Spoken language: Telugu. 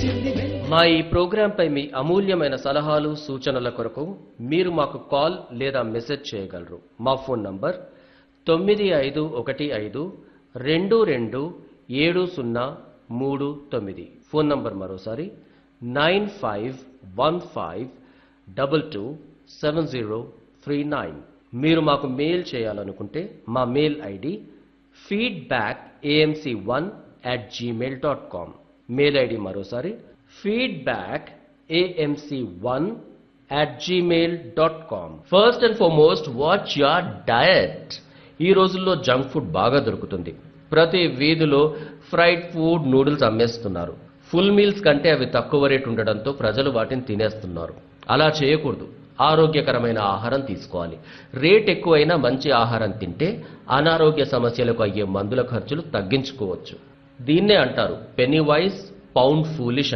మా ఈ ప్రోగ్రాంపై మీ అమూల్యమైన సలహాలు సూచనల కొరకు మీరు మాకు కాల్ లేదా మెసేజ్ చేయగలరు మా ఫోన్ నంబర్ తొమ్మిది ఐదు ఒకటి ఐదు రెండు రెండు ఏడు సున్నా మూడు తొమ్మిది ఫోన్ నంబర్ మరోసారి nine five one five double two seven zero three nine మీరు మాకు మెయిల్ చేయాలనుకుంటే మా mail ID feedback AMC one at Gmail dot com mail ID మరోసారి feedback AMC one at Gmail dot com first and foremost watch your diet ఈ రోజుల్లో జంక్ ఫుడ్ బాగా దొరుకుతుంది ప్రతి వీధిలో ఫ్రైడ్ ఫుడ్ నూడిల్స్ అమ్మేస్తున్నారు ఫుల్ మీల్స్ కంటే అవి తక్కువ రేటు ఉండడంతో ప్రజలు వాటిని తినేస్తున్నారు అలా చేయకూడదు ఆరోగ్యకరమైన ఆహారం తీసుకోవాలి రేట్ ఎక్కువైనా మంచి ఆహారం తింటే అనారోగ్య సమస్యలకు అయ్యే మందుల ఖర్చులు తగ్గించుకోవచ్చు దీన్నే అంటారు పెనీ వైస్ పౌండ్ ఫూలిష్